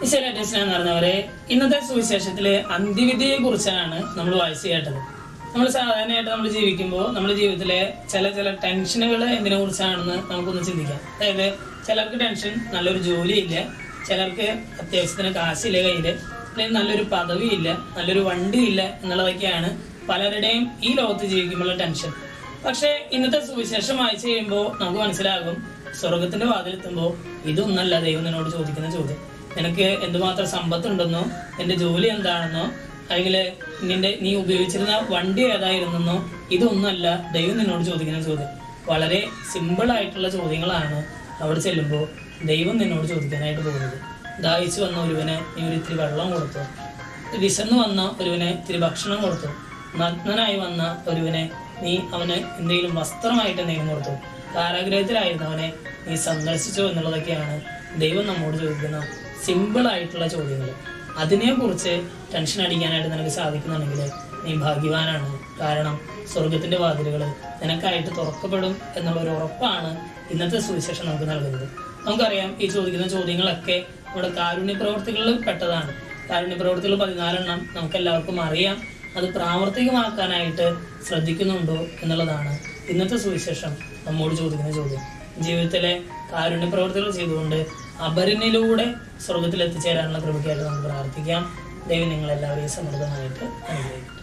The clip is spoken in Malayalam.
ഈശ്വരേറ്റ സ്നേഹം നിറഞ്ഞവരെ ഇന്നത്തെ സുവിശേഷത്തില് അന്ത്യവിധിയെ കുറിച്ചാണ് നമ്മൾ വായിച്ചു കേട്ടത് നമ്മൾ സാധാരണയായിട്ട് നമ്മൾ ജീവിക്കുമ്പോൾ നമ്മുടെ ജീവിതത്തിലെ ചില ചില ടെൻഷനുകൾ എന്തിനെ കുറിച്ചാണെന്ന് നമുക്കൊന്ന് ചിന്തിക്കാം അതായത് ചിലർക്ക് ടെൻഷൻ നല്ലൊരു ജോലിയില്ല ചിലർക്ക് അത്യാവശ്യത്തിന് കാശില്ല കയ്യില് അല്ലെങ്കിൽ നല്ലൊരു പദവിയില്ല നല്ലൊരു വണ്ടിയില്ല എന്നുള്ളതൊക്കെയാണ് പലരുടെയും ഈ ലോകത്ത് ജീവിക്കുമ്പോഴുള്ള ടെൻഷൻ പക്ഷെ ഇന്നത്തെ സുവിശേഷം വായിച്ചു കഴിയുമ്പോൾ നമുക്ക് മനസ്സിലാകും സ്വർഗത്തിന്റെ വാതിലെത്തുമ്പോൾ ഇതൊന്നല്ല ദൈവം നിന്നോട് ചോദിക്കുന്ന ചോദ്യം നിനക്ക് എന്തുമാത്രം സമ്പത്തുണ്ടെന്നോ നിന്റെ ജോലി എന്താണെന്നോ അല്ലെങ്കിൽ നിന്റെ നീ ഉപയോഗിച്ചിരുന്ന വണ്ടി ഏതായിരുന്നെന്നോ ഇതൊന്നല്ല ദൈവം നിന്നോട് ചോദിക്കുന്ന ചോദ്യം വളരെ സിമ്പിൾ ആയിട്ടുള്ള ചോദ്യങ്ങളാണ് അവിടെ ചെല്ലുമ്പോൾ ദൈവം നിന്നോട് ചോദിക്കാനായിട്ട് പോകുന്നത് ദാഹിച്ചു വന്ന ഒരുവന് നീ ഒരു ഇത്തിരി വെള്ളം കൊടുത്തു വിശന്നു വന്ന ഒരുവന് ഇത്തിരി ഭക്ഷണം കൊടുത്തു നഗ്നനായി വന്ന ഒരുവനെ നീ അവന് എന്തെങ്കിലും വസ്ത്രമായിട്ട് എന്തെങ്കിലും കൊടുത്തു കാരാഗ്രഹത്തിലായിരുന്നവനെ നീ സന്ദർശിച്ചോ എന്നുള്ളതൊക്കെയാണ് ദൈവം നമ്മോട് ചോദിക്കുന്ന സിമ്പിൾ ആയിട്ടുള്ള ചോദ്യങ്ങൾ അതിനെക്കുറിച്ച് ടെൻഷൻ അടിക്കാനായിട്ട് നിനക്ക് സാധിക്കുന്നുണ്ടെങ്കിൽ നീ ഭാഗ്യവാനാണ് കാരണം സ്വർഗത്തിന്റെ വാതിലുകൾ നിനക്കായിട്ട് തുറക്കപ്പെടും എന്നുള്ള ഒരു ഉറപ്പാണ് ഇന്നത്തെ സുവിശേഷം നമുക്ക് നൽകുന്നത് നമുക്കറിയാം ഈ ചോദിക്കുന്ന ചോദ്യങ്ങളൊക്കെ നമ്മുടെ കാരുണ്യ പ്രവർത്തികളിൽ പെട്ടതാണ് കാരുണ്യ പ്രവർത്തികൾ പതിനാലെണ്ണം നമുക്ക് എല്ലാവർക്കും അറിയാം അത് പ്രാവർത്തികമാക്കാനായിട്ട് ശ്രദ്ധിക്കുന്നുണ്ടോ എന്നുള്ളതാണ് ഇന്നത്തെ സുവിശേഷം നമ്മോട് ചോദിക്കുന്ന ചോദ്യം ജീവിതത്തിലെ കാരുണ്യ പ്രവർത്തികൾ ചെയ്തുകൊണ്ട് അപരനിലൂടെ സ്വർഗത്തിൽ എത്തിച്ചേരാനുള്ള കൃപയ്ക്കായിട്ട് നമുക്ക് പ്രാർത്ഥിക്കാം ദൈവം നിങ്ങളെല്ലാവരെയും സമൃദ്ധമായിട്ട് അനുഗ്രഹിക്കട്ടെ